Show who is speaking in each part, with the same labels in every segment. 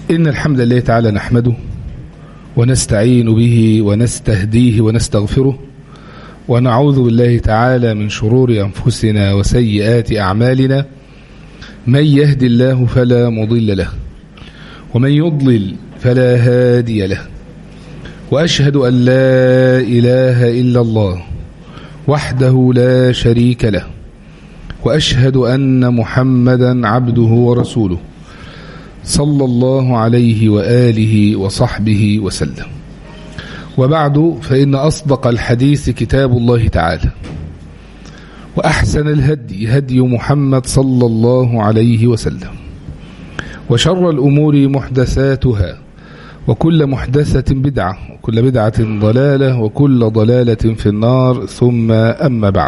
Speaker 1: إن الحمد لله تعالى نحمده ونستعين به ونستهديه ونستغفره ونعوذ بالله تعالى من شرور أنفسنا وسيئات أعمالنا من يهد الله فلا مضل له ومن يضلل فلا هادي له وأشهد أن لا إله إلا الله وحده لا شريك له وأشهد أن محمدا عبده ورسوله صلى الله عليه وآله وصحبه وسلم وبعد فإن أصدق الحديث كتاب الله تعالى وأحسن الهدي هدي محمد صلى الله عليه وسلم وشر الأمور محدثاتها وكل محدثة بدعة وكل بدعة ضلالة وكل ضلالة في النار ثم أما بعد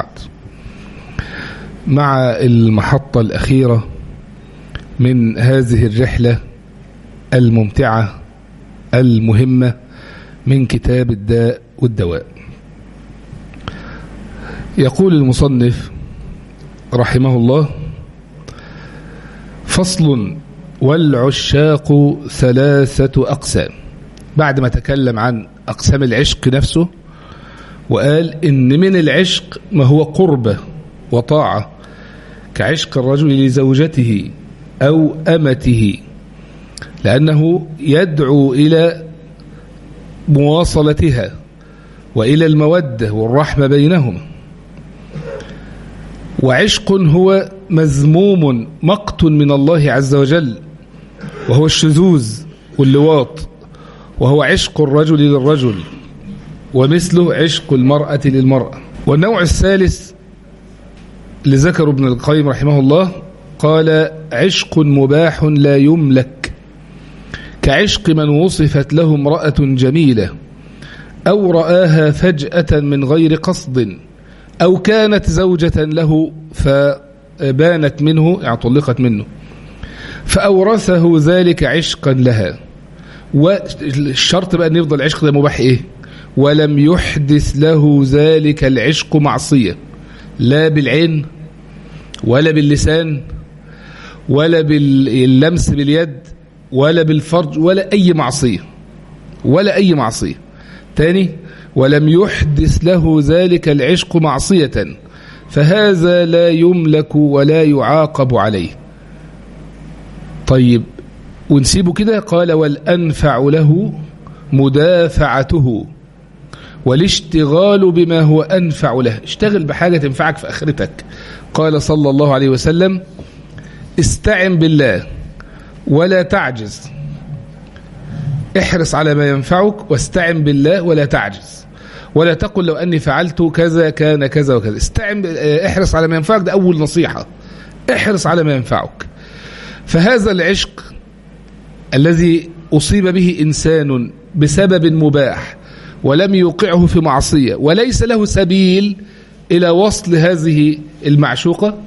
Speaker 1: مع المحطة الأخيرة من هذه الرحلة الممتعة المهمة من كتاب الداء والدواء يقول المصنف رحمه الله فصل والعشاق ثلاثة أقسام بعد ما تكلم عن أقسام العشق نفسه وقال إن من العشق ما هو قربة وطاعة كعشق الرجل لزوجته أو أمته لأنه يدعو إلى مواصلتها وإلى المودة والرحمة بينهما وعشق هو مذموم مقت من الله عز وجل وهو الشذوذ واللواط وهو عشق الرجل للرجل ومثله عشق المرأة للمرأة والنوع الثالث لذكر ابن القيم رحمه الله قال عشق مباح لا يملك كعشق من وصفت له امرأة جميلة أو رآها فجأة من غير قصد أو كانت زوجة له فبانت منه يعني طلقت منه فأورثه ذلك عشقا لها والشرط بقى أن يفضل العشق ده مباح إيه ولم يحدث له ذلك العشق معصية لا بالعين ولا باللسان ولا باللمس باليد ولا بالفرج ولا أي معصية ولا أي معصية تاني ولم يحدث له ذلك العشق معصية فهذا لا يملك ولا يعاقب عليه طيب ونسيبه كده قال والأنفع له مدافعته والاشتغال بما هو أنفع له اشتغل بحاجة تنفعك في آخرتك قال صلى الله عليه وسلم استعن بالله ولا تعجز احرص على ما ينفعك واستعن بالله ولا تعجز ولا تقل لو أني فعلت كذا كان كذا وكذا استعن احرص على ما ينفعك ده أول نصيحة احرص على ما ينفعك فهذا العشق الذي أصيب به إنسان بسبب مباح ولم يوقعه في معصية وليس له سبيل إلى وصل هذه المعشوقة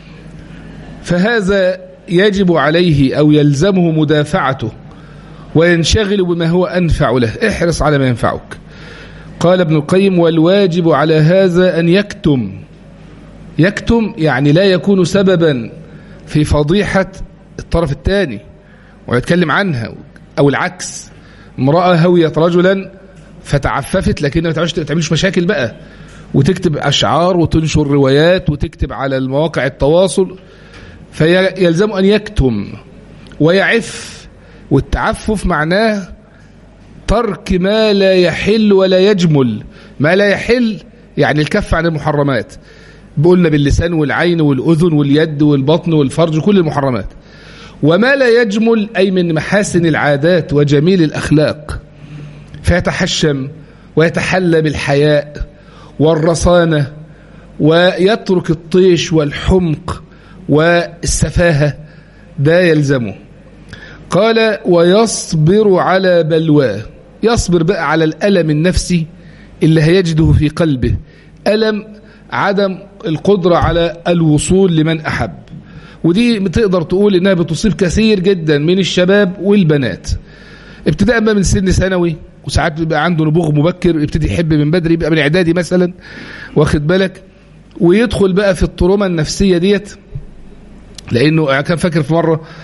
Speaker 1: فهذا يجب عليه أو يلزمه مدافعته وينشغل بما هو أنفع له احرص على ما ينفعك قال ابن القيم والواجب على هذا أن يكتم يكتم يعني لا يكون سببا في فضيحة الطرف الثاني ويتكلم عنها أو العكس امرأة هويت رجلا فتعففت لكنها ما تعملش مشاكل بقى وتكتب أشعار وتنشر روايات وتكتب على المواقع التواصل فيلزم أن يكتم ويعف والتعفف معناه ترك ما لا يحل ولا يجمل ما لا يحل يعني الكف عن المحرمات قلنا باللسان والعين والأذن واليد والبطن والفرج كل المحرمات وما لا يجمل أي من محاسن العادات وجميل الأخلاق فيتحشم ويتحلى بالحياء والرصانة ويترك الطيش والحمق والسفاهة ده يلزمه قال ويصبر على بلواه يصبر بقى على الألم النفسي اللي هيجده في قلبه ألم عدم القدرة على الوصول لمن أحب ودي بتقدر تقول إنها بتصيب كثير جدا من الشباب والبنات ابتداء بقى من سن ثانوي وساعات بيبقى عنده نبوغ مبكر يبتدي يحب من بدري يبقى من اعدادي مثلا واخد بالك ويدخل بقى في التروما النفسية ديت لانه كان فاكر في مرة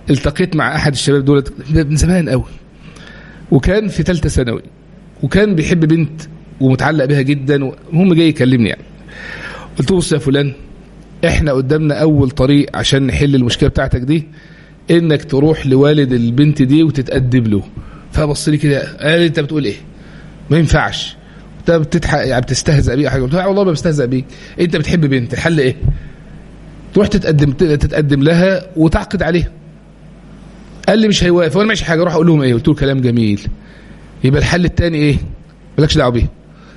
Speaker 1: التقيت مع احد الشباب دولت من زمان قوي وكان في ثالثه ثانوي وكان بيحب بنت ومتعلق بها جدا وهم جاي يكلمني يعني قلت له بص يا فلان احنا قدامنا اول طريق عشان نحل المشكله بتاعتك دي انك تروح لوالد البنت دي وتتقدم له فبص لي كده قال لي انت بتقول ايه ما ينفعش انت بتضحك يعني بتستهزأ بيه حاجه قلت له والله ما بستهزأ بيك انت بتحب بنت الحل ايه تروح تتقدم تتقدم لها وتعقد عليها قال لي مش هيوافق وانا ماشي حاجه اروح اقول لهم ايه قلت له كلام جميل يبقى الحل الثاني ايه مالكش دعوه بيه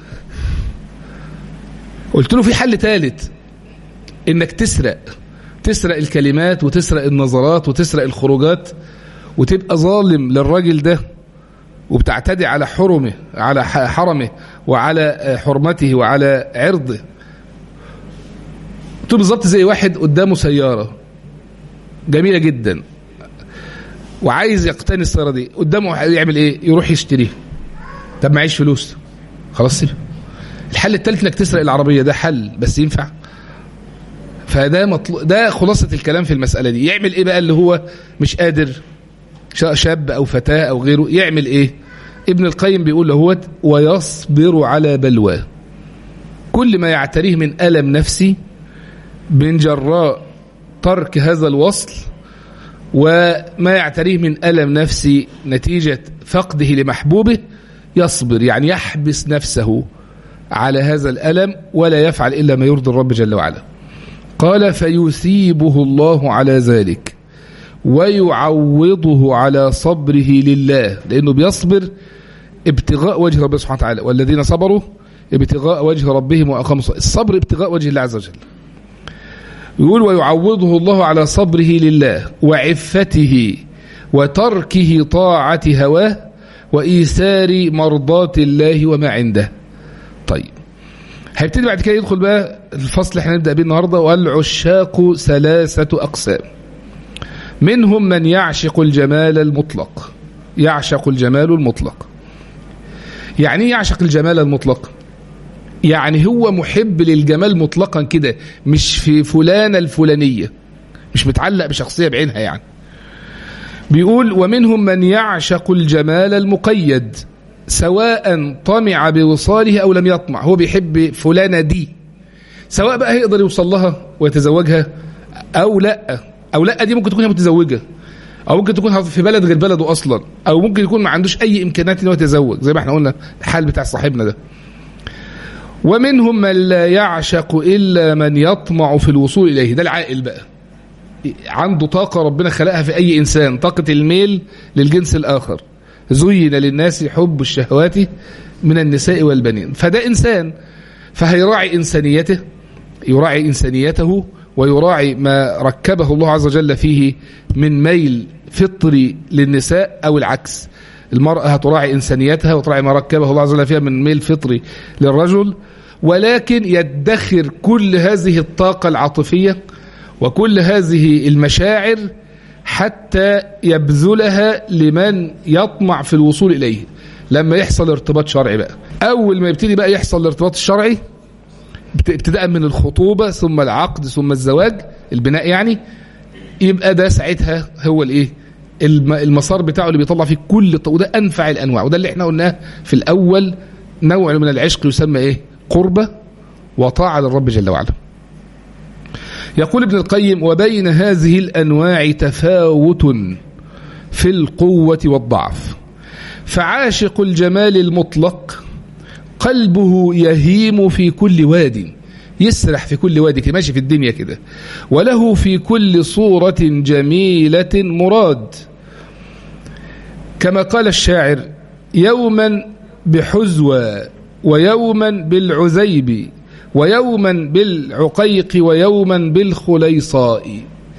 Speaker 1: قلت له في حل ثالث انك تسرق تسرق الكلمات وتسرق النظرات وتسرق الخروجات وتبقى ظالم للراجل ده وبتعتدي على حرمه على حرمه وعلى حرمته وعلى عرضه قلت له بالظبط زي واحد قدامه سيارة جميلة جدا وعايز يقتني السيارة دي قدامه يعمل ايه يروح يشتريها طب معيش فلوس خلاص سيبها الحل الثالث انك تسرق العربية ده حل بس ينفع فده مطلوب ده خلاصة الكلام في المسألة دي يعمل ايه بقى اللي هو مش قادر شاب او فتاة او غيره يعمل ايه ابن القيم بيقول له ويصبر على بلواه كل ما يعتريه من ألم نفسي من جراء ترك هذا الوصل وما يعتريه من ألم نفسي نتيجة فقده لمحبوبه يصبر يعني يحبس نفسه على هذا الألم ولا يفعل إلا ما يرضي الرب جل وعلا قال فيثيبه الله على ذلك ويعوضه على صبره لله لأنه بيصبر ابتغاء وجه ربه سبحانه وتعالى والذين صبروا ابتغاء وجه ربهم وأقاموا الصبر ابتغاء وجه الله عز وجل يقول ويعوضه الله على صبره لله وعفته وتركه طاعة هواه وإيثار مرضات الله وما عنده طيب هيبتدي بعد كده يدخل بقى الفصل اللي احنا نبدأ بيه النهاردة والعشاق ثلاثة أقسام منهم من يعشق الجمال المطلق يعشق الجمال المطلق يعني يعشق الجمال المطلق يعني هو محب للجمال مطلقا كده مش في فلانة الفلانية مش متعلق بشخصية بعينها يعني بيقول ومنهم من يعشق الجمال المقيد سواء طمع بوصاله أو لم يطمع هو بيحب فلانة دي سواء بقى هيقدر يوصل لها ويتزوجها أو لا أو لا دي ممكن تكون هي متزوجة أو ممكن تكون في بلد غير بلده أصلا أو ممكن يكون ما عندوش أي إمكانيات إنه يتزوج زي ما احنا قلنا الحال بتاع صاحبنا ده ومنهم من لا يعشق إلا من يطمع في الوصول إليه ده العاقل بقى عنده طاقة ربنا خلقها في أي إنسان طاقة الميل للجنس الآخر زين للناس حب الشهوات من النساء والبنين فده إنسان فهيراعي إنسانيته يراعي إنسانيته ويراعي ما ركبه الله عز وجل فيه من ميل فطري للنساء أو العكس المرأة هتراعي إنسانيتها وتراعي ما ركبه الله عز وجل فيها من ميل فطري للرجل ولكن يدخر كل هذه الطاقة العاطفية وكل هذه المشاعر حتى يبذلها لمن يطمع في الوصول إليه لما يحصل ارتباط شرعي بقى أول ما يبتدي بقى يحصل الارتباط الشرعي ابتداء من الخطوبة ثم العقد ثم الزواج البناء يعني يبقى ده ساعتها هو الايه المسار بتاعه اللي بيطلع فيه كل وده انفع الانواع وده اللي احنا قلناه في الاول نوع من العشق يسمى ايه قربة وطاعة للرب جل وعلا يقول ابن القيم وبين هذه الأنواع تفاوت في القوة والضعف فعاشق الجمال المطلق قلبه يهيم في كل واد يسرح في كل وادي كده ماشي في الدنيا كده وله في كل صورة جميلة مراد كما قال الشاعر يوما بحزوى ويوما بالعزيب ويوما بالعقيق ويوما بالخليصاء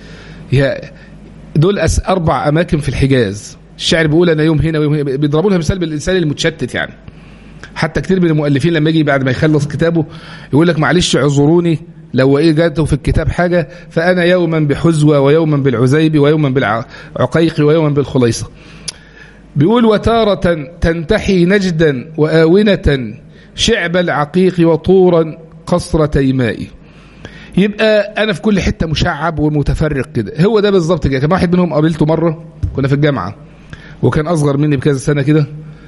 Speaker 1: دول أس أربع أماكن في الحجاز الشاعر بيقول أنا يوم هنا ويوم هنا بيضربوا لها مثال بالإنسان المتشتت يعني حتى كتير من المؤلفين لما يجي بعد ما يخلص كتابه يقول لك معلش اعذروني لو ايه جاته في الكتاب حاجة فأنا يوما بحزوة ويوما بالعزيب ويوما بالعقيق ويوما بالخليصة بيقول وتارة تنتحي نجدا وآونة شعب العقيق وطورا قصر تيماء يبقى انا في كل حته مشعب ومتفرق كده هو ده بالظبط كده كان واحد منهم قابلته مره كنا في الجامعه وكان اصغر مني بكذا سنه كده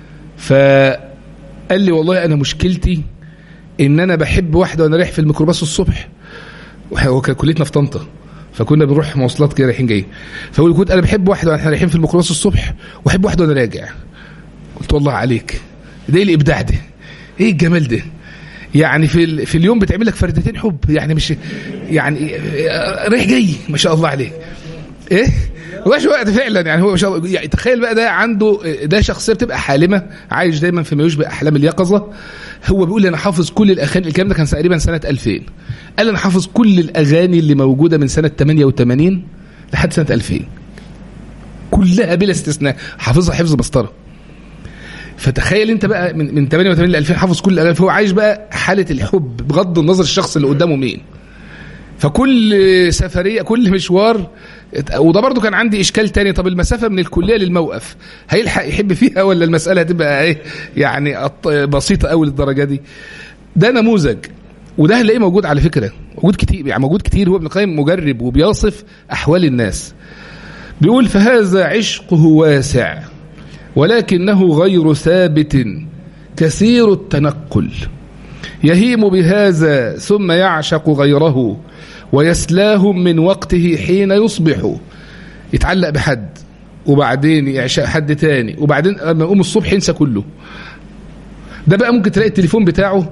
Speaker 1: فقال لي والله انا مشكلتي ان انا بحب واحده وانا رايح في الميكروباص الصبح هو كان كليتنا في طنطا فكنا بنروح مواصلات كده رايحين جايين فقول كنت انا بحب واحده واحنا رايحين في الميكروباص الصبح واحب واحده وانا راجع قلت والله عليك ده ايه الابداع ده ايه الجمال ده يعني في ال... في اليوم بتعمل لك فردتين حب يعني مش يعني رايح جاي ما شاء الله عليه ايه مش وقت فعلا يعني هو ما شاء الله يعني تخيل بقى ده عنده ده شخصيه بتبقى حالمه عايش دايما فيما يشبه احلام اليقظه هو بيقول لي انا حافظ كل الاغاني الكلام ده كان تقريبا سنه 2000 قال انا حافظ كل الاغاني اللي موجوده من سنه 88 لحد سنه 2000 كلها بلا استثناء حافظها حفظ مسطره فتخيل انت بقى من من 88 ل 2000 حافظ كل الاغاني فهو عايش بقى حاله الحب بغض النظر الشخص اللي قدامه مين فكل سفريه كل مشوار وده برضو كان عندي اشكال تاني طب المسافه من الكليه للموقف هيلحق يحب فيها ولا المساله هتبقى ايه يعني بسيطه قوي للدرجه دي ده نموذج وده هنلاقيه موجود على فكره موجود كتير يعني موجود كتير هو ابن القيم مجرب وبيصف احوال الناس بيقول فهذا عشقه واسع ولكنه غير ثابت كثير التنقل يهيم بهذا ثم يعشق غيره ويسلاهم من وقته حين يصبح يتعلق بحد وبعدين يعشق حد تاني وبعدين لما يقوم الصبح ينسى كله ده بقى ممكن تلاقي التليفون بتاعه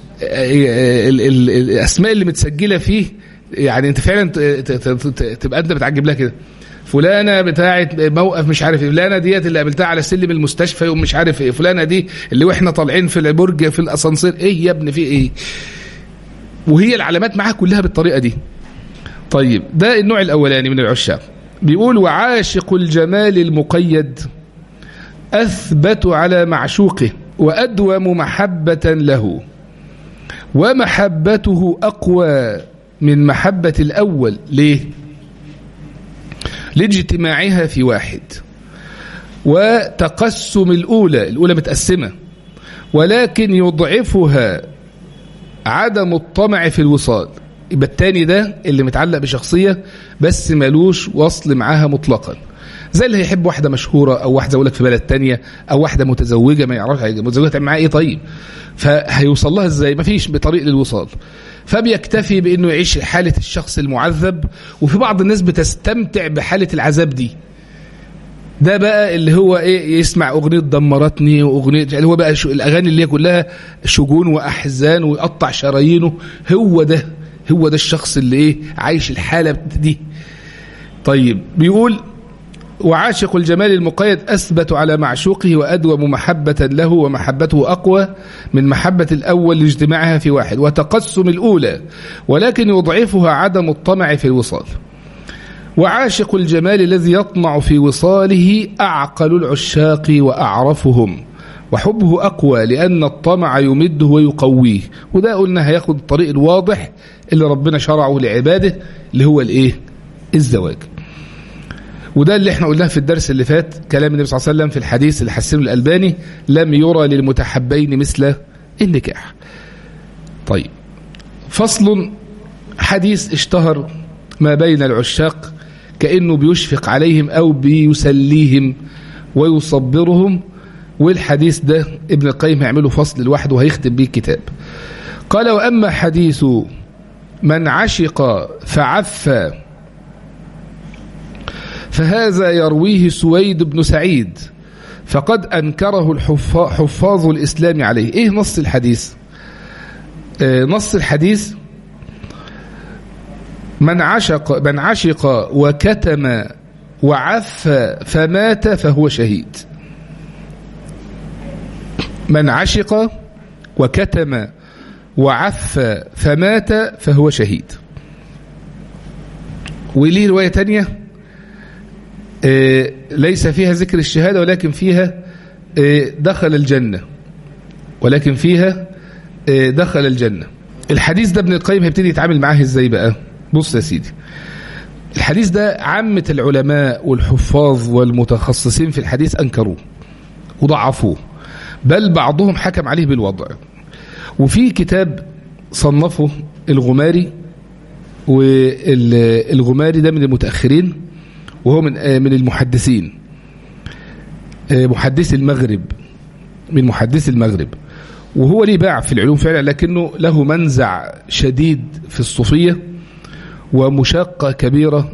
Speaker 1: الاسماء اللي متسجله فيه يعني انت فعلا تبقى انت بتعجب لها كده فلانه بتاعه موقف مش عارف ايه فلانه ديت اللي قابلتها على سلم المستشفى يوم مش عارف ايه فلانه دي اللي واحنا طالعين في البرج في الاسانسير ايه يا ابني في ايه وهي العلامات معاها كلها بالطريقه دي طيب ده النوع الاولاني من العشاق بيقول وعاشق الجمال المقيد اثبت على معشوقه وادوم محبه له ومحبته اقوى من محبه الاول ليه لاجتماعها في واحد وتقسم الأولى الأولى متقسمة ولكن يضعفها عدم الطمع في الوصال يبقى التاني ده اللي متعلق بشخصية بس ملوش وصل معاها مطلقا زي اللي هيحب واحدة مشهورة أو واحدة أقول لك في بلد تانية أو واحدة متزوجة ما يعرفش متزوجة تعمل معاها إيه طيب فهيوصل لها إزاي مفيش بطريق للوصال فبيكتفي بأنه يعيش حالة الشخص المعذب وفي بعض الناس بتستمتع بحالة العذاب دي ده بقى اللي هو ايه يسمع اغنيه دمرتني واغنيه اللي هو بقى الاغاني اللي هي كلها شجون واحزان ويقطع شرايينه هو ده هو ده الشخص اللي ايه عايش الحاله دي طيب بيقول وعاشق الجمال المقيد أثبت على معشوقه وأدوم محبة له ومحبته أقوى من محبة الأول لاجتماعها في واحد وتقسم الأولى ولكن يضعفها عدم الطمع في الوصال وعاشق الجمال الذي يطمع في وصاله أعقل العشاق وأعرفهم وحبه أقوى لأن الطمع يمده ويقويه وده قلنا هياخد الطريق الواضح اللي ربنا شرعه لعباده اللي هو الإيه الزواج وده اللي احنا قلناه في الدرس اللي فات كلام النبي صلى الله عليه وسلم في الحديث اللي حسنه الألباني لم يرى للمتحبين مثل النكاح طيب فصل حديث اشتهر ما بين العشاق كأنه بيشفق عليهم أو بيسليهم ويصبرهم والحديث ده ابن القيم هيعمله فصل لوحده وهيختم بيه الكتاب قال وأما حديث من عشق فعفى فهذا يرويه سويد بن سعيد فقد أنكره حفاظ الإسلام عليه إيه نص الحديث آه نص الحديث من عشق من عشق وكتم وعف فمات فهو شهيد من عشق وكتم وعف فمات فهو شهيد وليه رواية تانية آه ليس فيها ذكر الشهادة ولكن فيها آه دخل الجنة ولكن فيها آه دخل الجنة الحديث ده ابن القيم هيبتدي يتعامل معاه ازاي بقى بص يا سيدي الحديث ده عامة العلماء والحفاظ والمتخصصين في الحديث أنكروه وضعفوه بل بعضهم حكم عليه بالوضع وفي كتاب صنفه الغماري والغماري ده من المتأخرين وهو من من المحدثين محدث المغرب من محدث المغرب وهو ليه باع في العلوم فعلا لكنه له منزع شديد في الصوفية ومشاقة كبيرة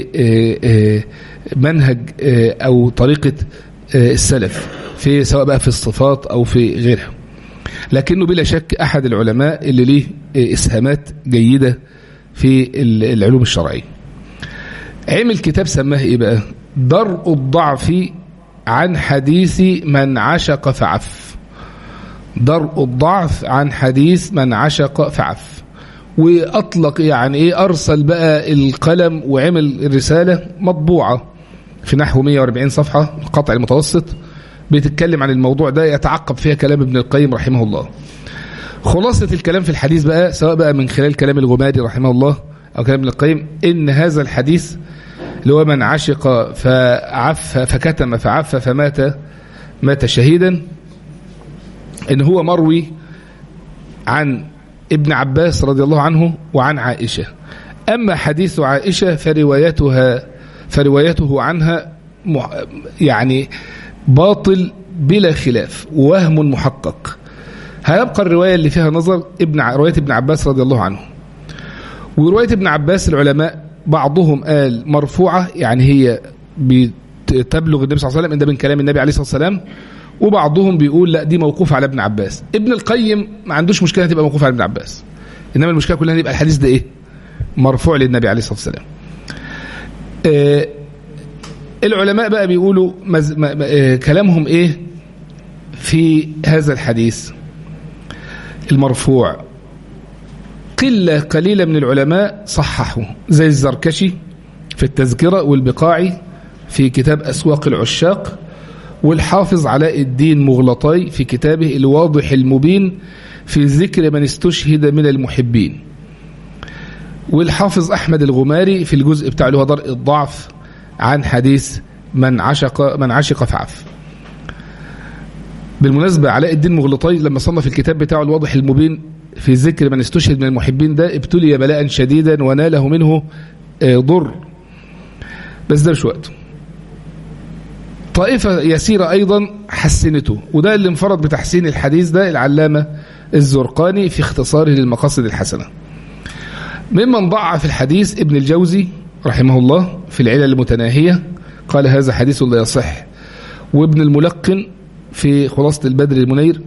Speaker 1: لمنهج أو طريقة السلف في سواء بقى في الصفات أو في غيرها لكنه بلا شك أحد العلماء اللي ليه إسهامات جيدة في العلوم الشرعية عمل كتاب سماه إيه بقى درء الضعف عن حديث من عشق فعف درء الضعف عن حديث من عشق فعف وأطلق يعني إيه أرسل بقى القلم وعمل الرسالة مطبوعة في نحو 140 صفحة القطع المتوسط بتتكلم عن الموضوع ده يتعقب فيها كلام ابن القيم رحمه الله خلاصة الكلام في الحديث بقى سواء بقى من خلال كلام الغماري رحمه الله أو كلام ابن القيم إن هذا الحديث اللي هو من عشق فعف فكتم فعف فمات مات شهيدا إن هو مروي عن ابن عباس رضي الله عنه وعن عائشة أما حديث عائشة فروايتها فروايته عنها يعني باطل بلا خلاف وهم محقق هيبقى الرواية اللي فيها نظر ابن رواية ابن عباس رضي الله عنه ورواية ابن عباس العلماء بعضهم قال مرفوعة يعني هي بتبلغ النبي صلى الله عليه وسلم ده من كلام النبي عليه الصلاة والسلام وبعضهم بيقول لا دي موقوفة على ابن عباس ابن القيم ما عندوش مشكلة تبقى موقوفة على ابن عباس إنما المشكلة كلها يبقى الحديث ده إيه مرفوع للنبي عليه الصلاة والسلام آه العلماء بقى بيقولوا مز... م... م... كلامهم ايه في هذا الحديث المرفوع قلة قليلة من العلماء صححوا زي الزركشي في التذكرة والبقاعي في كتاب أسواق العشاق والحافظ علاء الدين مغلطاي في كتابه الواضح المبين في ذكر من استشهد من المحبين والحافظ أحمد الغماري في الجزء بتاع اللي هو درء الضعف عن حديث من عشق من عشق فعف بالمناسبة علاء الدين مغلطاي لما صنف الكتاب بتاعه الواضح المبين في ذكر من استشهد من المحبين ده ابتلي بلاء شديدا وناله منه ضر بس ده مش وقته طائفة يسيرة أيضا حسنته وده اللي انفرد بتحسين الحديث ده العلامة الزرقاني في اختصاره للمقاصد الحسنة ممن ضعف الحديث ابن الجوزي رحمه الله في العلل المتناهية قال هذا حديث لا يصح وابن الملقن في خلاصة البدر المنير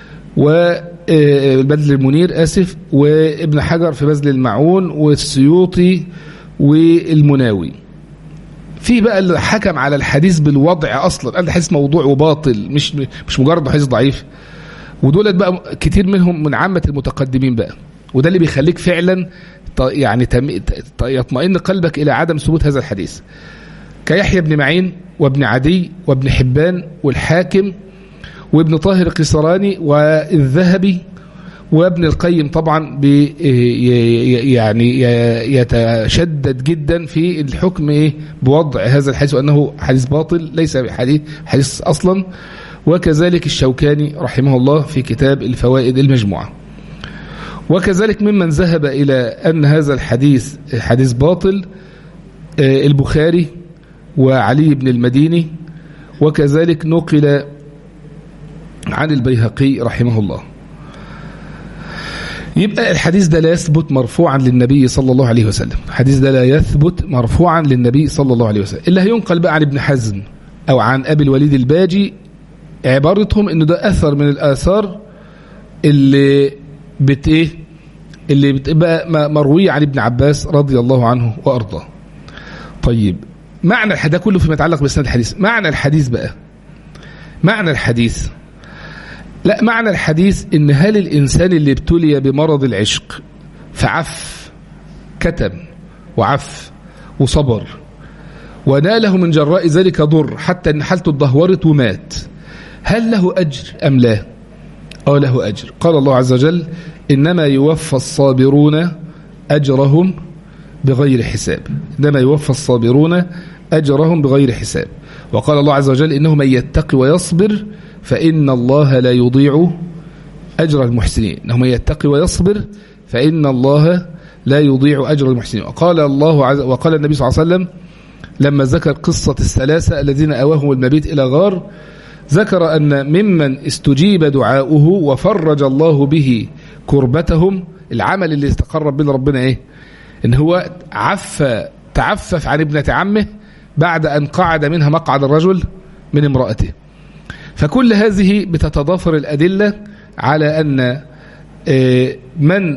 Speaker 1: والبدر المنير آسف وابن حجر في بذل المعون والسيوطي والمناوي في بقى اللي حكم على الحديث بالوضع اصلا قال ده حديث موضوع وباطل مش مش مجرد حديث ضعيف ودولت بقى كتير منهم من عامه المتقدمين بقى وده اللي بيخليك فعلا يعني يطمئن قلبك الى عدم ثبوت هذا الحديث كيحيى بن معين وابن عدي وابن حبان والحاكم وابن طاهر القسراني والذهبي وابن القيم طبعا بي يعني يتشدد جدا في الحكم ايه بوضع هذا الحديث وانه حديث باطل ليس حديث حديث اصلا وكذلك الشوكاني رحمه الله في كتاب الفوائد المجموعه وكذلك ممن ذهب الى ان هذا الحديث حديث باطل البخاري وعلي بن المديني وكذلك نقل عن البيهقي رحمه الله يبقى الحديث ده لا يثبت مرفوعا للنبي صلى الله عليه وسلم الحديث ده لا يثبت مرفوعا للنبي صلى الله عليه وسلم اللي هينقل بقى عن ابن حزم أو عن أبي الوليد الباجي عبارتهم انه ده أثر من الآثار اللي بت ايه اللي بتبقى مروية عن ابن عباس رضي الله عنه وأرضاه طيب معنى ده كله فيما يتعلق بسند الحديث معنى الحديث بقى معنى الحديث لا معنى الحديث ان هل الانسان اللي ابتلي بمرض العشق فعف كتم وعف وصبر وناله من جراء ذلك ضر حتى ان حالته اتدهورت ومات هل له اجر ام لا اه له اجر قال الله عز وجل انما يوفى الصابرون اجرهم بغير حساب انما يوفى الصابرون اجرهم بغير حساب وقال الله عز وجل انه من يتقي ويصبر فإن الله لا يضيع أجر المحسنين إنه من يتقي ويصبر فإن الله لا يضيع أجر المحسنين وقال الله عز وقال النبي صلى الله عليه وسلم لما ذكر قصة الثلاثة الذين أواهم المبيت إلى غار ذكر أن ممن استجيب دعاؤه وفرج الله به كربتهم العمل اللي تقرب به ربنا إيه إن هو عف تعفف عن ابنة عمه بعد أن قعد منها مقعد الرجل من امرأته فكل هذه بتتضافر الأدلة على أن من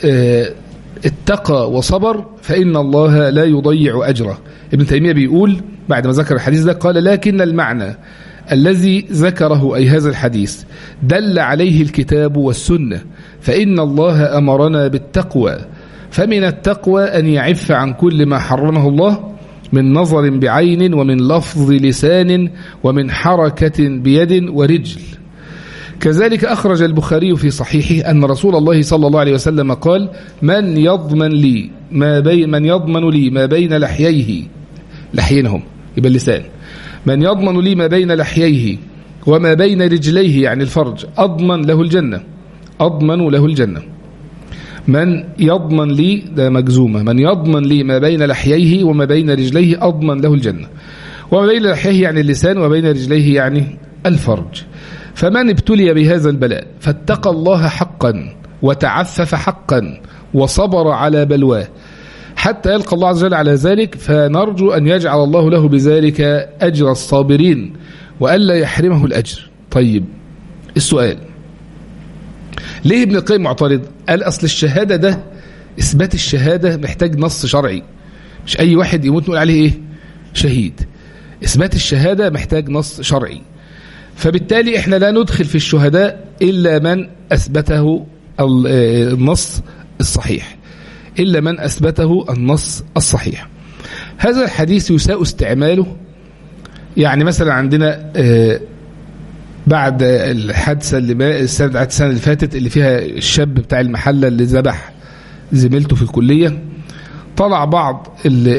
Speaker 1: اتقى وصبر فإن الله لا يضيع أجره ابن تيمية بيقول بعد ما ذكر الحديث ده قال لكن المعنى الذي ذكره أي هذا الحديث دل عليه الكتاب والسنة فإن الله أمرنا بالتقوى فمن التقوى أن يعف عن كل ما حرمه الله من نظر بعين ومن لفظ لسان ومن حركة بيد ورجل كذلك أخرج البخاري في صحيحه أن رسول الله صلى الله عليه وسلم قال من يضمن لي ما بين من يضمن لي ما بين لحييه لحينهم يبقى اللسان من يضمن لي ما بين لحييه وما بين رجليه يعني الفرج أضمن له الجنة أضمن له الجنة من يضمن لي ده مجزومة من يضمن لي ما بين لحييه وما بين رجليه أضمن له الجنة وما بين لحييه يعني اللسان وما بين رجليه يعني الفرج فمن ابتلي بهذا البلاء فاتقى الله حقا وتعفف حقا وصبر على بلواه حتى يلقى الله عز وجل على ذلك فنرجو أن يجعل الله له بذلك أجر الصابرين وألا يحرمه الأجر طيب السؤال ليه ابن القيم معترض قال أصل الشهادة ده إثبات الشهادة محتاج نص شرعي مش أي واحد يموت نقول عليه إيه شهيد إثبات الشهادة محتاج نص شرعي فبالتالي احنا لا ندخل في الشهداء إلا من أثبته النص الصحيح إلا من أثبته النص الصحيح هذا الحديث يساء استعماله يعني مثلا عندنا بعد الحادثة اللي السنة السنة اللي فاتت اللي فيها الشاب بتاع المحلة اللي ذبح زميلته في الكلية طلع بعض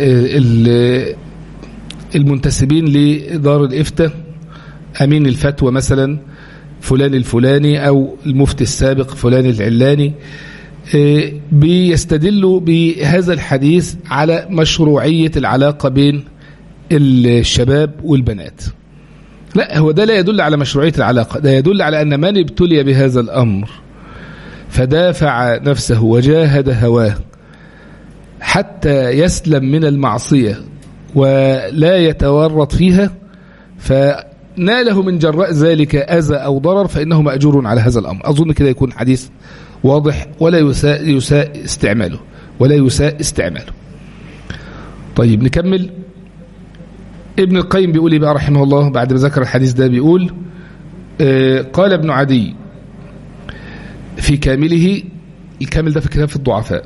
Speaker 1: المنتسبين لدار الإفتاء أمين الفتوى مثلا فلان الفلاني أو المفتي السابق فلان العلاني بيستدلوا بهذا الحديث على مشروعية العلاقة بين الشباب والبنات لا هو ده لا يدل على مشروعية العلاقة ده يدل على أن من ابتلي بهذا الأمر فدافع نفسه وجاهد هواه حتى يسلم من المعصية ولا يتورط فيها فناله من جراء ذلك أذى أو ضرر فإنه مأجور على هذا الأمر أظن كده يكون حديث واضح ولا يساء, يساء استعماله ولا يساء استعماله طيب نكمل ابن القيم بيقول ايه بقى رحمه الله بعد ما ذكر الحديث ده بيقول آه قال ابن عدي في كامله الكامل ده في كتاب في الضعفاء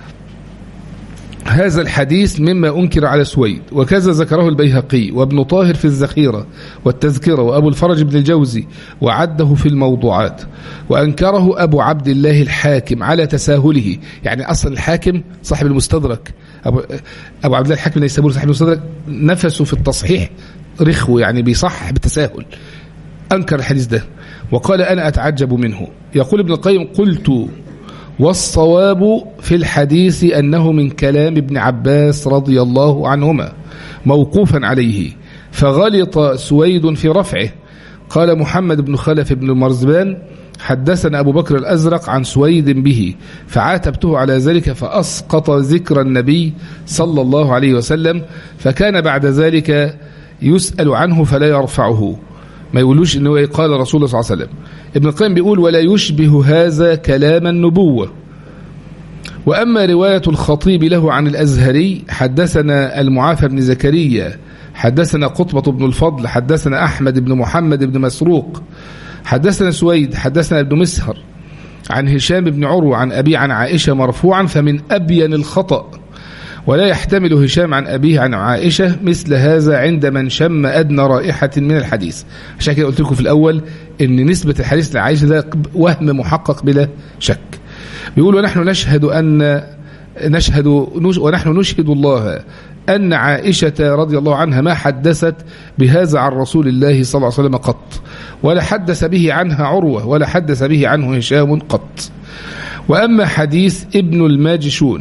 Speaker 1: هذا الحديث مما أنكر على سويد وكذا ذكره البيهقي وابن طاهر في الذخيرة والتذكرة وأبو الفرج بن الجوزي وعده في الموضوعات وأنكره أبو عبد الله الحاكم على تساهله يعني أصلا الحاكم صاحب المستدرك أبو, أبو عبد الله الحاكم ليس صاحب المستدرك نفسه في التصحيح رخو يعني بيصح بالتساهل أنكر الحديث ده وقال أنا أتعجب منه يقول ابن القيم قلت والصواب في الحديث أنه من كلام ابن عباس رضي الله عنهما موقوفا عليه فغلط سويد في رفعه قال محمد بن خلف بن مرزبان حدثنا أبو بكر الأزرق عن سويد به فعاتبته على ذلك فأسقط ذكر النبي صلى الله عليه وسلم فكان بعد ذلك يسأل عنه فلا يرفعه ما يقولوش انه قال رسول الله صلى الله عليه وسلم ابن القيم بيقول ولا يشبه هذا كلام النبوة وأما رواية الخطيب له عن الأزهري حدثنا المعافى بن زكريا حدثنا قطبة بن الفضل حدثنا أحمد بن محمد بن مسروق حدثنا سويد حدثنا ابن مسهر عن هشام بن عروة عن أبي عن عائشة مرفوعا فمن أبين الخطأ ولا يحتمل هشام عن أبيه عن عائشة مثل هذا عند من شم أدنى رائحة من الحديث عشان كده قلت لكم في الأول أن نسبة الحديث لعائشة ده وهم محقق بلا شك بيقول ونحن نشهد أن نشهد ونحن نشهد الله أن عائشة رضي الله عنها ما حدثت بهذا عن رسول الله صلى الله عليه وسلم قط ولا حدث به عنها عروة ولا حدث به عنه هشام قط وأما حديث ابن الماجشون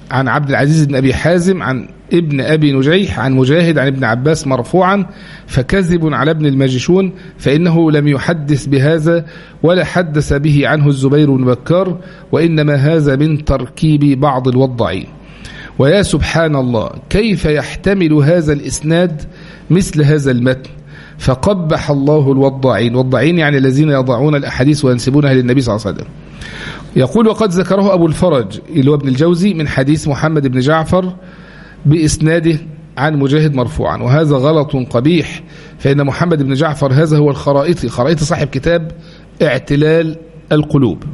Speaker 1: عن عبد العزيز بن أبي حازم عن ابن أبي نجيح عن مجاهد عن ابن عباس مرفوعا فكذب على ابن الماجشون فإنه لم يحدث بهذا ولا حدث به عنه الزبير بن بكار وإنما هذا من تركيب بعض الوضعين ويا سبحان الله كيف يحتمل هذا الإسناد مثل هذا المتن فقبح الله الوضعين وضعين يعني الذين يضعون الأحاديث وينسبونها للنبي صلى الله عليه وسلم يقول وقد ذكره أبو الفرج اللي هو ابن الجوزي من حديث محمد بن جعفر بإسناده عن مجاهد مرفوعا وهذا غلط قبيح فإن محمد بن جعفر هذا هو الخرائطي خرائطي صاحب كتاب اعتلال القلوب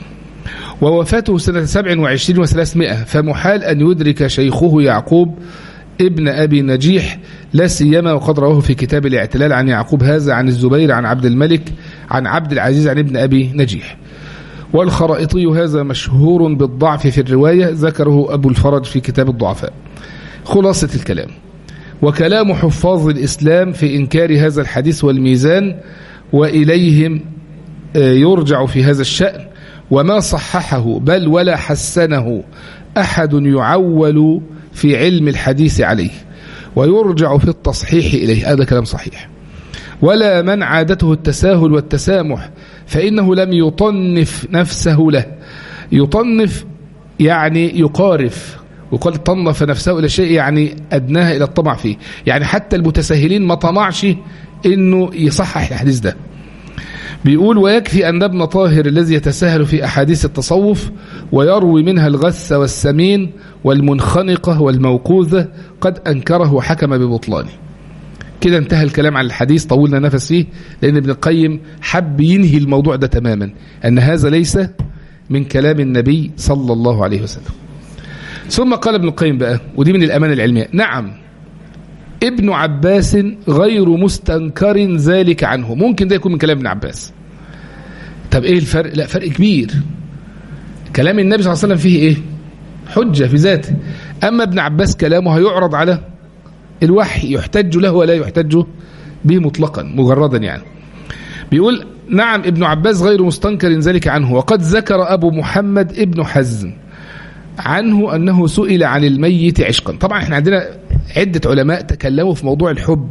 Speaker 1: ووفاته سنة 27 و300 فمحال أن يدرك شيخه يعقوب ابن أبي نجيح لا سيما وقد رواه في كتاب الاعتلال عن يعقوب هذا عن الزبير عن عبد الملك عن عبد العزيز عن ابن أبي نجيح والخرائطي هذا مشهور بالضعف في الرواية ذكره أبو الفرج في كتاب الضعفاء خلاصة الكلام وكلام حفاظ الإسلام في إنكار هذا الحديث والميزان وإليهم يرجع في هذا الشأن وما صححه بل ولا حسنه أحد يعول في علم الحديث عليه ويرجع في التصحيح إليه هذا كلام صحيح ولا من عادته التساهل والتسامح فإنه لم يطنف نفسه له يطنف يعني يقارف وقال طنف نفسه إلى شيء يعني أدناها إلى الطمع فيه يعني حتى المتساهلين ما طمعش إنه يصحح الحديث ده بيقول ويكفي أن ابن طاهر الذي يتساهل في أحاديث التصوف ويروي منها الغث والسمين والمنخنقة والموقوذة قد أنكره وحكم ببطلانه كده انتهى الكلام عن الحديث طولنا نفس فيه لأن ابن القيم حب ينهي الموضوع ده تماما أن هذا ليس من كلام النبي صلى الله عليه وسلم ثم قال ابن القيم بقى ودي من الأمانة العلمية نعم ابن عباس غير مستنكر ذلك عنه ممكن ده يكون من كلام ابن عباس طب ايه الفرق لا فرق كبير كلام النبي صلى الله عليه وسلم فيه ايه حجة في ذاته اما ابن عباس كلامه هيعرض على الوحي يحتج له ولا يحتج به مطلقا مجردا يعني بيقول نعم ابن عباس غير مستنكر ذلك عنه وقد ذكر أبو محمد ابن حزم عنه أنه سئل عن الميت عشقا طبعا احنا عندنا عدة علماء تكلموا في موضوع الحب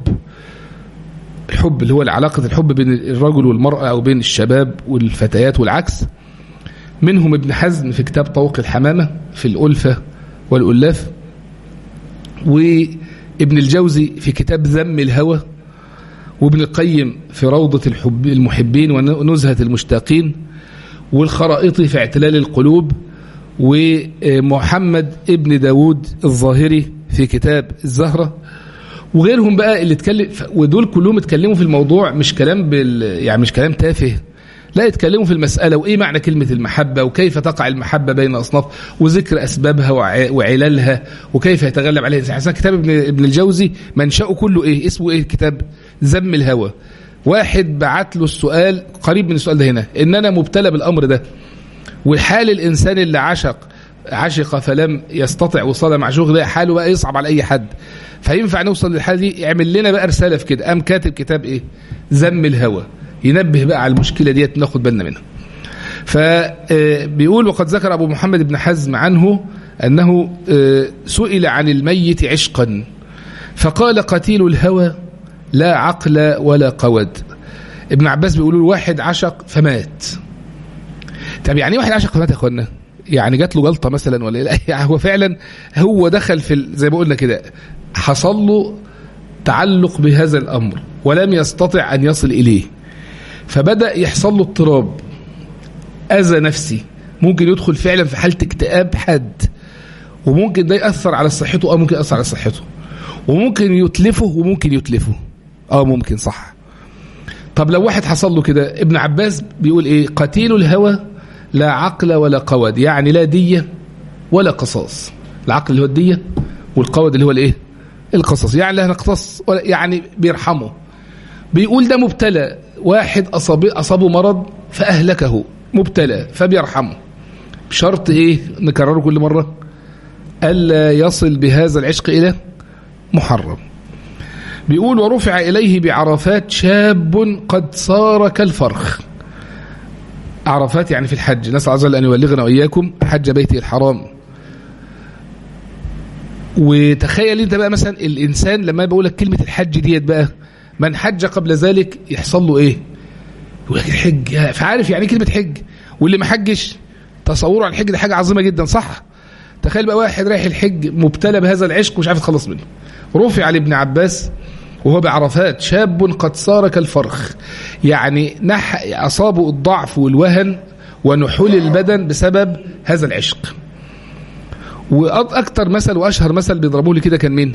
Speaker 1: الحب اللي هو علاقة الحب بين الرجل والمرأة أو بين الشباب والفتيات والعكس منهم ابن حزم في كتاب طوق الحمامة في الألفة والألاف وابن الجوزي في كتاب ذم الهوى وابن القيم في روضة الحب المحبين ونزهة المشتاقين والخرائطي في اعتلال القلوب ومحمد ابن داود الظاهري في كتاب الزهرة وغيرهم بقى اللي اتكلم ودول كلهم اتكلموا في الموضوع مش كلام بال يعني مش كلام تافه لا يتكلموا في المسألة وإيه معنى كلمة المحبة وكيف تقع المحبة بين أصناف وذكر أسبابها وعلالها وكيف يتغلب عليها حسنا كتاب ابن, ابن الجوزي منشأه كله إيه اسمه إيه الكتاب ذم الهوى واحد بعت له السؤال قريب من السؤال ده هنا إن أنا مبتلى بالأمر ده وحال الإنسان اللي عشق عشق فلم يستطع وصل مع شغل ده حاله بقى يصعب على أي حد فينفع نوصل للحالة دي يعمل لنا بقى رسالة في كده قام كاتب كتاب إيه ذم الهوى ينبه بقى على المشكلة ديت ناخد بالنا منها فبيقول وقد ذكر أبو محمد بن حزم عنه أنه سئل عن الميت عشقا فقال قتيل الهوى لا عقل ولا قود ابن عباس بيقولوا واحد عشق فمات طب يعني واحد عشق فمات يا اخوانا يعني جات له جلطه مثلا ولا لا يعني هو فعلا هو دخل في زي ما قلنا كده حصل له تعلق بهذا الامر ولم يستطع ان يصل اليه فبدا يحصل له اضطراب اذى نفسي ممكن يدخل فعلا في حاله اكتئاب حاد وممكن ده ياثر على صحته اه ممكن ياثر على صحته وممكن يتلفه وممكن يتلفه اه ممكن صح طب لو واحد حصل له كده ابن عباس بيقول ايه قتيل الهوى لا عقل ولا قود يعني لا دية ولا قصاص العقل اللي هو الدية والقود اللي هو الايه القصص يعني لا نقتص ولا يعني بيرحمه بيقول ده مبتلى واحد أصاب أصابه مرض فأهلكه مبتلى فبيرحمه بشرط ايه نكرره كل مرة ألا يصل بهذا العشق إلى محرم بيقول ورفع إليه بعرفات شاب قد صار كالفرخ عرفات يعني في الحج نسأل عز وجل أن يبلغنا وإياكم حج بيته الحرام وتخيل انت بقى مثلا الانسان لما بقول لك كلمه الحج ديت بقى من حج قبل ذلك يحصل له ايه يقول لك الحج يا- فعارف يعني ايه كلمه حج واللي ما حجش تصوره على الحج ده حاجه عظيمه جدا صح تخيل بقى واحد رايح الحج مبتلى بهذا العشق ومش عارف يتخلص منه رفع لابن عباس وهو بعرفات شاب قد صار كالفرخ يعني نح اصابه الضعف والوهن ونحول البدن بسبب هذا العشق واكتر مثل واشهر مثل بيضربوه لي كده كان مين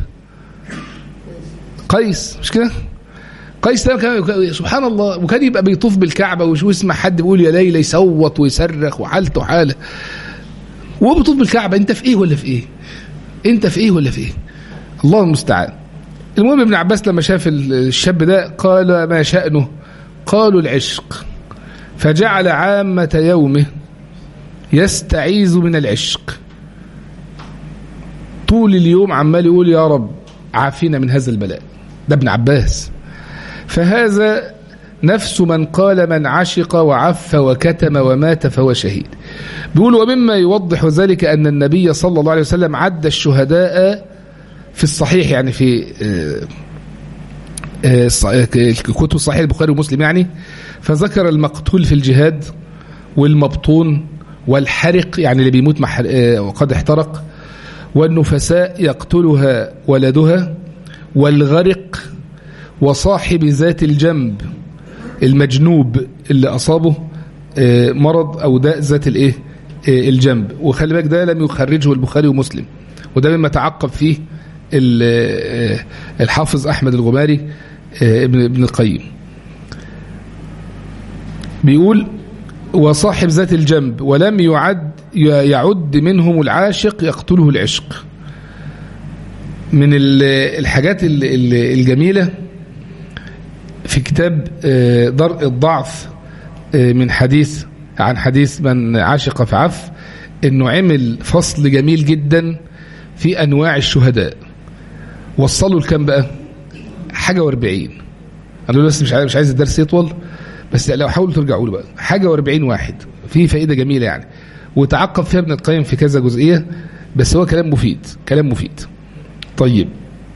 Speaker 1: قيس مش كده قيس ده كان سبحان الله وكان يبقى بيطوف بالكعبه وش- ويسمع حد بيقول يا ليلى يصوت ويصرخ وحالته حاله وهو بيطوف بالكعبه انت في ايه ولا في ايه انت في ايه ولا في ايه الله المستعان المهم ابن عباس لما شاف ال- الشاب ده قال ما شأنه قالوا العشق فجعل عامة يومه يستعيذ من العشق طول اليوم عمال يقول يا رب عافينا من هذا البلاء ده ابن عباس فهذا نفس من قال من عشق وعف وكتم ومات فهو شهيد بيقول ومما يوضح ذلك أن النبي صلى الله عليه وسلم عد الشهداء في الصحيح يعني في آه، آه، الص- كتب صحيح البخاري ومسلم يعني فذكر المقتول في الجهاد والمبطون والحرق يعني اللي بيموت مع حر- آه، وقد احترق والنفساء يقتلها ولدها والغرق وصاحب ذات الجنب المجنوب اللي أصابه آه، مرض أو داء ذات الإيه آه، الجنب وخلي بالك ده لم يخرجه البخاري ومسلم وده مما تعقب فيه ال- آه، الحافظ أحمد الغماري آه، ابن ابن القيم بيقول وصاحب ذات الجنب ولم يعد يعد منهم العاشق يقتله العشق من ال- الحاجات ال- ال- الجميلة في كتاب آه، درء الضعف آه، من حديث عن حديث من عاشق فعف انه عمل فصل جميل جدا في انواع الشهداء وصلوا لكام بقى حاجة واربعين قالوا له بس مش عايز مش عايز الدرس يطول بس لو حاولوا ترجعوا له بقى حاجة واربعين واحد في فائدة جميلة يعني وتعقب فيها ابن القيم في كذا جزئية بس هو كلام مفيد كلام مفيد طيب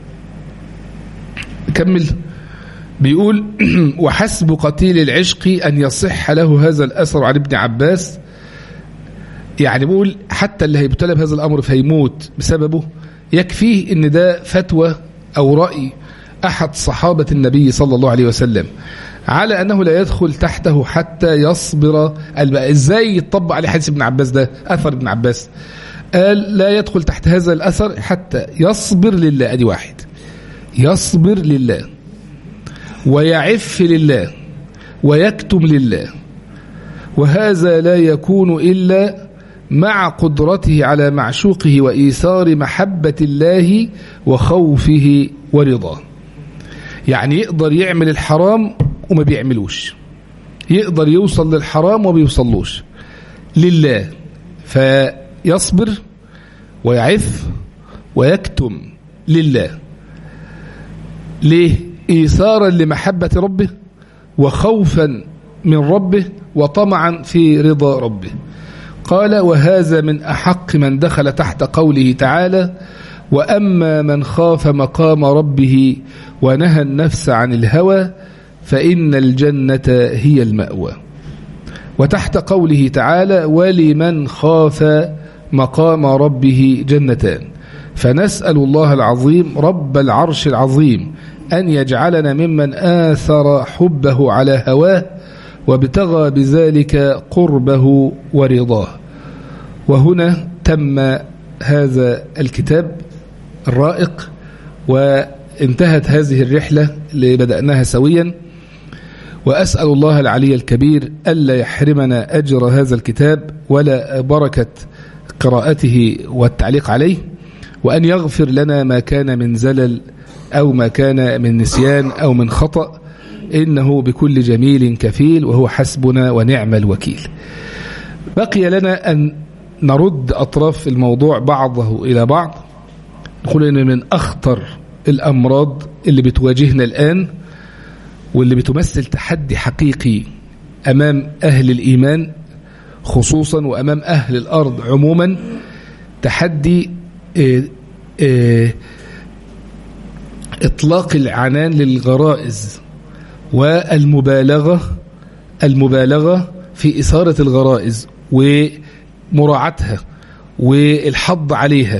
Speaker 1: كمل بيقول وحسب قتيل العشق أن يصح له هذا الأثر عن ابن عباس يعني بيقول حتى اللي هيبتلى بهذا الأمر فيموت بسببه يكفيه ان ده فتوى أو رأي أحد صحابة النبي صلى الله عليه وسلم على أنه لا يدخل تحته حتى يصبر قال بقى إزاي يطبق عليه حديث ابن عباس ده أثر ابن عباس قال لا يدخل تحت هذا الأثر حتى يصبر لله أدي واحد يصبر لله ويعف لله ويكتم لله وهذا لا يكون إلا مع قدرته على معشوقه وإيثار محبة الله وخوفه ورضاه يعني يقدر يعمل الحرام وما بيعملوش يقدر يوصل للحرام وما بيوصلوش لله فيصبر ويعف ويكتم لله ليه إيثارا لمحبة ربه وخوفا من ربه وطمعا في رضا ربه قال وهذا من أحق من دخل تحت قوله تعالى وأما من خاف مقام ربه ونهى النفس عن الهوى فإن الجنة هي المأوى وتحت قوله تعالى ولمن خاف مقام ربه جنتان فنسأل الله العظيم رب العرش العظيم أن يجعلنا ممن آثر حبه على هواه وابتغى بذلك قربه ورضاه وهنا تم هذا الكتاب الرائق وانتهت هذه الرحلة اللي بدأناها سويا وأسأل الله العلي الكبير ألا يحرمنا أجر هذا الكتاب ولا بركة قراءته والتعليق عليه وأن يغفر لنا ما كان من زلل أو ما كان من نسيان أو من خطأ إنه بكل جميل كفيل وهو حسبنا ونعم الوكيل بقي لنا أن نرد أطراف الموضوع بعضه إلى بعض نقول إن من أخطر الأمراض اللي بتواجهنا الآن واللي بتمثل تحدي حقيقي أمام أهل الإيمان خصوصا وأمام أهل الأرض عموما تحدي آه، إطلاق العنان للغرائز والمبالغة المبالغة في إثارة الغرائز ومراعاتها والحض عليها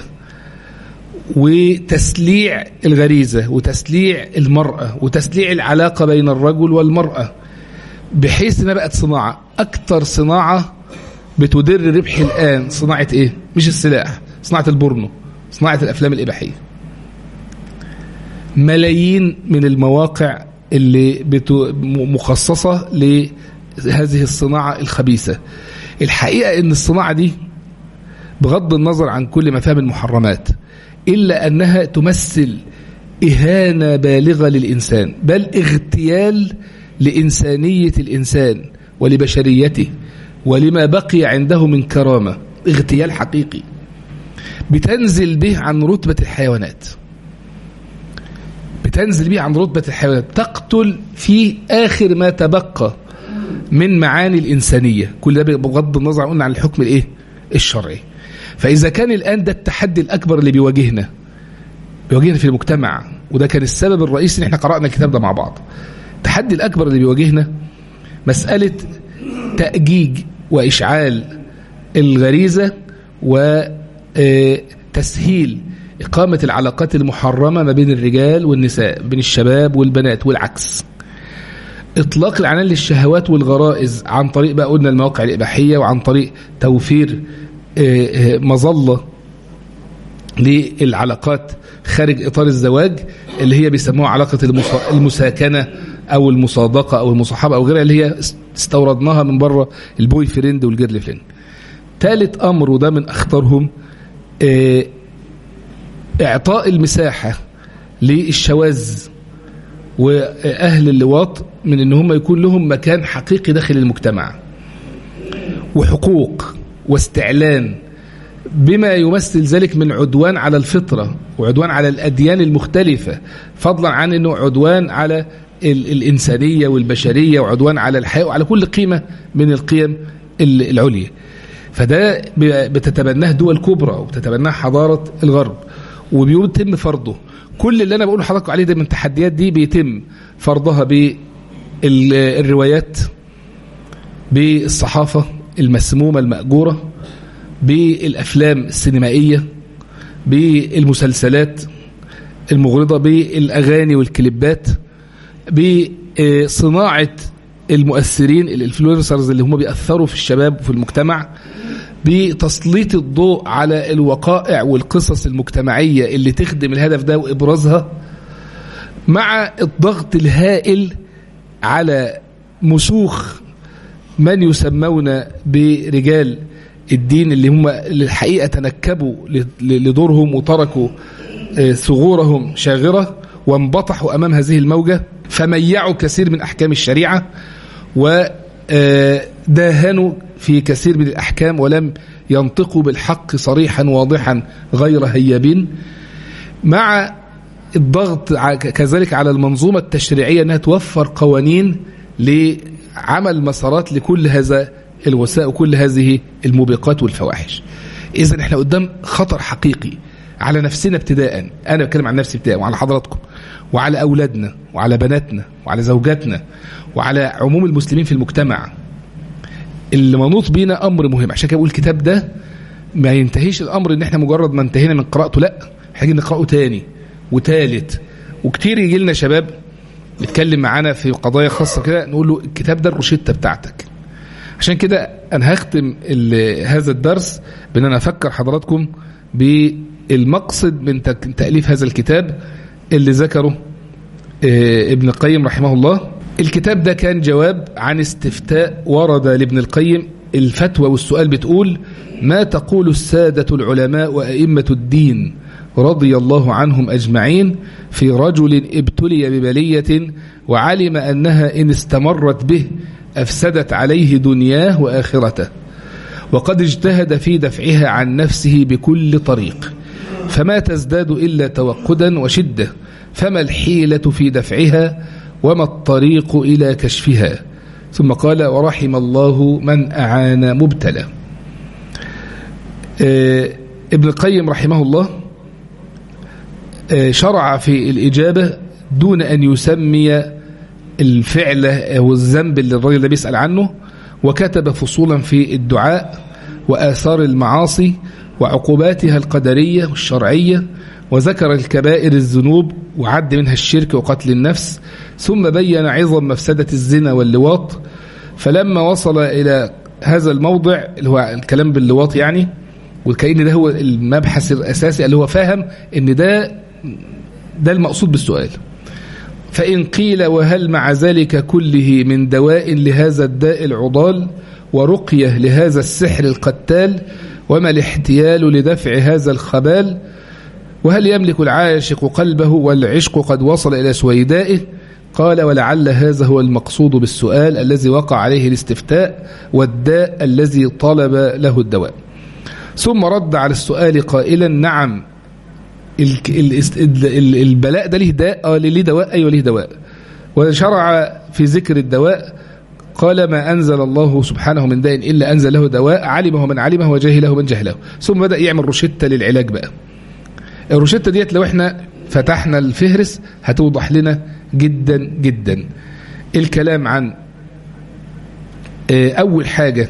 Speaker 1: وتسليع الغريزة وتسليع المرأة وتسليع العلاقة بين الرجل والمرأة بحيث انها بقت صناعة أكثر صناعة بتدر ربح الآن صناعة إيه؟ مش السلاح صناعة البورنو صناعة الأفلام الإباحية ملايين من المواقع اللي بتو مخصصة لهذه الصناعة الخبيثة الحقيقة ان الصناعة دي بغض النظر عن كل مفاهيم المحرمات إلا أنها تمثل إهانة بالغة للإنسان بل اغتيال لإنسانية الإنسان ولبشريته ولما بقي عنده من كرامة اغتيال حقيقي بتنزل به عن رتبة الحيوانات بتنزل به عن رتبة الحيوانات تقتل في آخر ما تبقى من معاني الإنسانية كل ده بغض النظر قلنا عن الحكم الإيه؟ الشرعي فإذا كان الآن ده التحدي الأكبر اللي بيواجهنا بيواجهنا في المجتمع وده كان السبب الرئيسي ان احنا قرأنا الكتاب ده مع بعض التحدي الأكبر اللي بيواجهنا مسألة تأجيج وإشعال الغريزة وتسهيل إقامة العلاقات المحرمة ما بين الرجال والنساء بين الشباب والبنات والعكس إطلاق العنان للشهوات والغرائز عن طريق بقى قلنا المواقع الإباحية وعن طريق توفير مظلة للعلاقات خارج إطار الزواج اللي هي بيسموها علاقة المساكنة أو المصادقة أو المصاحبة أو غيرها اللي هي استوردناها من بره البوي فريند والجيرل فريند ثالث أمر وده من أخطرهم إعطاء المساحة للشواذ وأهل اللواط من أن هم يكون لهم مكان حقيقي داخل المجتمع وحقوق واستعلان بما يمثل ذلك من عدوان على الفطرة وعدوان على الأديان المختلفة فضلا عن أنه عدوان على الإنسانية والبشرية وعدوان على الحياة وعلى كل قيمة من القيم العليا فده بتتبناه دول كبرى وبتتبناه حضارة الغرب وبيتم فرضه كل اللي أنا بقول لحضراتكم عليه ده من التحديات دي بيتم فرضها بالروايات بالصحافة المسمومة المأجورة بالأفلام السينمائية بالمسلسلات المغرضة بالأغاني والكليبات بصناعة المؤثرين الانفلونسرز اللي هم بيأثروا في الشباب وفي المجتمع بتسليط الضوء على الوقائع والقصص المجتمعية اللي تخدم الهدف ده وإبرازها مع الضغط الهائل على مسوخ من يسمون برجال الدين اللي هم الحقيقة تنكبوا لدورهم وتركوا ثغورهم شاغرة وانبطحوا أمام هذه الموجة فميعوا كثير من أحكام الشريعة وداهنوا في كثير من الأحكام ولم ينطقوا بالحق صريحا واضحا غير هيابين مع الضغط كذلك على المنظومة التشريعية أنها توفر قوانين لعمل مسارات لكل هذا الوسائل وكل هذه الموبقات والفواحش إذا احنا قدام خطر حقيقي على نفسنا ابتداء أنا بتكلم عن نفسي ابتداء وعلى حضراتكم وعلى أولادنا وعلى بناتنا وعلى زوجاتنا وعلى عموم المسلمين في المجتمع اللي منوط بينا أمر مهم عشان كده بقول الكتاب ده ما ينتهيش الأمر إن احنا مجرد ما انتهينا من قراءته لا محتاجين نقرأه تاني وتالت وكتير يجي لنا شباب بيتكلم معانا في قضايا خاصة كده نقول له الكتاب ده الروشتة بتاعتك عشان كده أنا هختم هذا الدرس بأن أنا أفكر حضراتكم بالمقصد من تأليف هذا الكتاب اللي ذكره ابن القيم رحمه الله الكتاب ده كان جواب عن استفتاء ورد لابن القيم الفتوى والسؤال بتقول ما تقول السادة العلماء وأئمة الدين رضي الله عنهم أجمعين في رجل ابتلي ببلية وعلم أنها إن استمرت به أفسدت عليه دنياه وآخرته وقد اجتهد في دفعها عن نفسه بكل طريق فما تزداد إلا توقدا وشدة فما الحيلة في دفعها وما الطريق إلى كشفها ثم قال ورحم الله من أعان مبتلى ابن القيم رحمه الله شرع في الإجابة دون أن يسمي الفعل أو الذنب اللي الرجل ده بيسأل عنه وكتب فصولا في الدعاء وآثار المعاصي وعقوباتها القدرية والشرعية وذكر الكبائر الذنوب وعد منها الشرك وقتل النفس ثم بين عظم مفسدة الزنا واللواط فلما وصل إلى هذا الموضع اللي هو الكلام باللواط يعني وكأن ده هو المبحث الأساسي اللي هو فاهم ان ده ده المقصود بالسؤال فإن قيل وهل مع ذلك كله من دواء لهذا الداء العضال ورقية لهذا السحر القتال وما الاحتيال لدفع هذا الخبال وهل يملك العاشق قلبه والعشق قد وصل إلى سويدائه قال ولعل هذا هو المقصود بالسؤال الذي وقع عليه الاستفتاء والداء الذي طلب له الدواء ثم رد على السؤال قائلا نعم البلاء ده ليه داء اه ليه دواء ايوه ليه دواء وشرع في ذكر الدواء قال ما أنزل الله سبحانه من داء إلا أنزل له دواء علمه من علمه وجاهله من جهله ثم بدأ يعمل روشتة للعلاج بقى الروشتة ديت لو احنا فتحنا الفهرس هتوضح لنا جدا جدا الكلام عن أول حاجة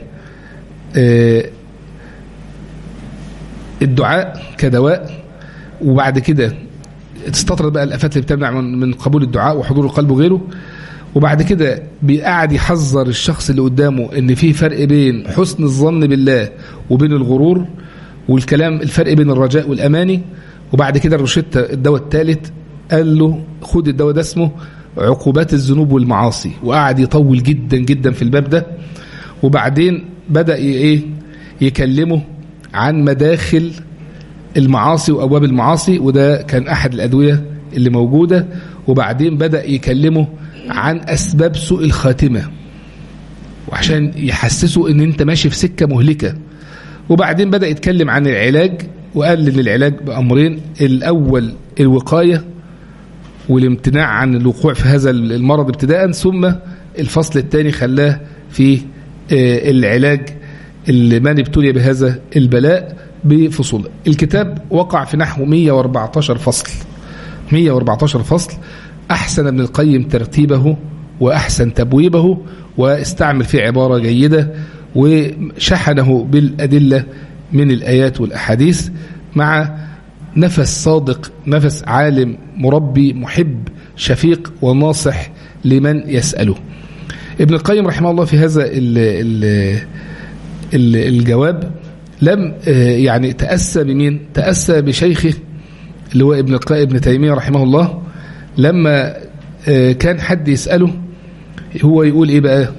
Speaker 1: الدعاء كدواء وبعد كده تستطرد بقى الافات اللي بتمنع من قبول الدعاء وحضور القلب وغيره وبعد كده بيقعد يحذر الشخص اللي قدامه ان في فرق بين حسن الظن بالله وبين الغرور والكلام الفرق بين الرجاء والاماني وبعد كده الروشته الدواء الثالث قال له خد الدواء ده اسمه عقوبات الذنوب والمعاصي وقعد يطول جدا جدا في الباب ده وبعدين بدا ايه يكلمه عن مداخل المعاصي وأبواب المعاصي وده كان أحد الأدوية اللي موجودة وبعدين بدأ يكلمه عن أسباب سوء الخاتمة وعشان يحسسه ان انت ماشي في سكة مهلكة وبعدين بدأ يتكلم عن العلاج وقال ان العلاج بأمرين الأول الوقاية والامتناع عن الوقوع في هذا المرض ابتداء ثم الفصل الثاني خلاه في العلاج لمن ابتلي بهذا البلاء بفصول الكتاب وقع في نحو 114 فصل 114 فصل أحسن ابن القيم ترتيبه وأحسن تبويبه واستعمل فيه عبارة جيدة وشحنه بالأدلة من الآيات والأحاديث مع نفس صادق نفس عالم مربي محب شفيق وناصح لمن يسأله ابن القيم رحمه الله في هذا ال ال الجواب لم يعني تأسى بمين تأسى بشيخه اللي هو ابن ابن تيمية رحمه الله لما كان حد يسأله هو يقول ايه بقى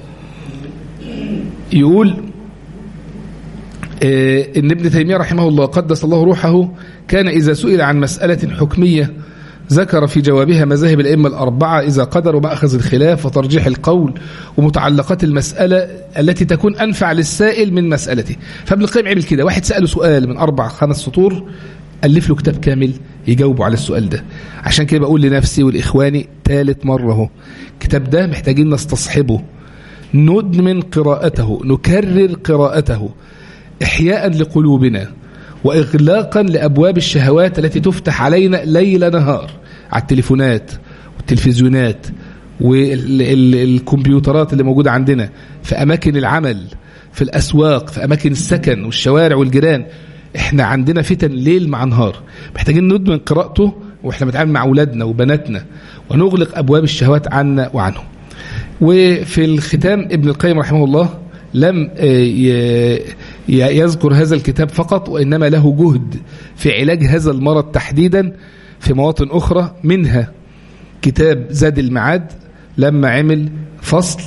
Speaker 1: يقول ان ابن تيمية رحمه الله قدس الله روحه كان إذا سئل عن مسألة حكمية ذكر في جوابها مذاهب الأئمة الأربعة إذا قدروا مأخذ الخلاف وترجيح القول ومتعلقات المسألة التي تكون أنفع للسائل من مسألته فابن القيم عمل كده واحد سأله سؤال من أربع خمس سطور ألف له كتاب كامل يجاوبه على السؤال ده عشان كده بقول لنفسي والإخواني ثالث مرة اهو الكتاب ده محتاجين نستصحبه ندمن قراءته نكرر قراءته إحياء لقلوبنا وإغلاقا لأبواب الشهوات التي تفتح علينا ليل نهار على التليفونات والتلفزيونات والكمبيوترات اللي موجودة عندنا في أماكن العمل في الأسواق في أماكن السكن والشوارع والجيران احنا عندنا فتن ليل مع نهار محتاجين ندمن قراءته واحنا بنتعامل مع اولادنا وبناتنا ونغلق ابواب الشهوات عنا وعنهم وفي الختام ابن القيم رحمه الله لم يذكر هذا الكتاب فقط وإنما له جهد في علاج هذا المرض تحديدا في مواطن أخرى منها كتاب زاد المعاد لما عمل فصل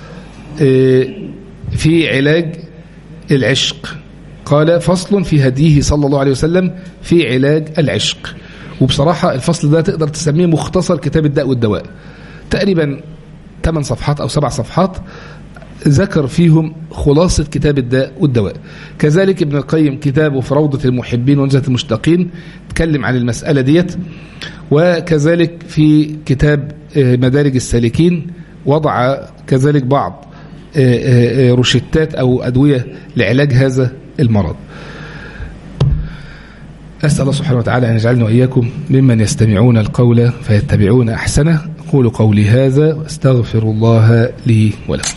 Speaker 1: في علاج العشق قال فصل في هديه صلى الله عليه وسلم في علاج العشق وبصراحة الفصل ده تقدر تسميه مختصر كتاب الداء والدواء تقريبا 8 صفحات أو 7 صفحات ذكر فيهم خلاصة كتاب الداء والدواء كذلك ابن القيم كتابه في روضة المحبين ونزهة المشتاقين تكلم عن المسألة ديت وكذلك في كتاب مدارج السالكين وضع كذلك بعض روشتات أو أدوية لعلاج هذا المرض أسأل الله سبحانه وتعالى أن يجعلنا وإياكم ممن يستمعون القول فيتبعون أحسنه أقول قولي هذا وأستغفر الله لي ولكم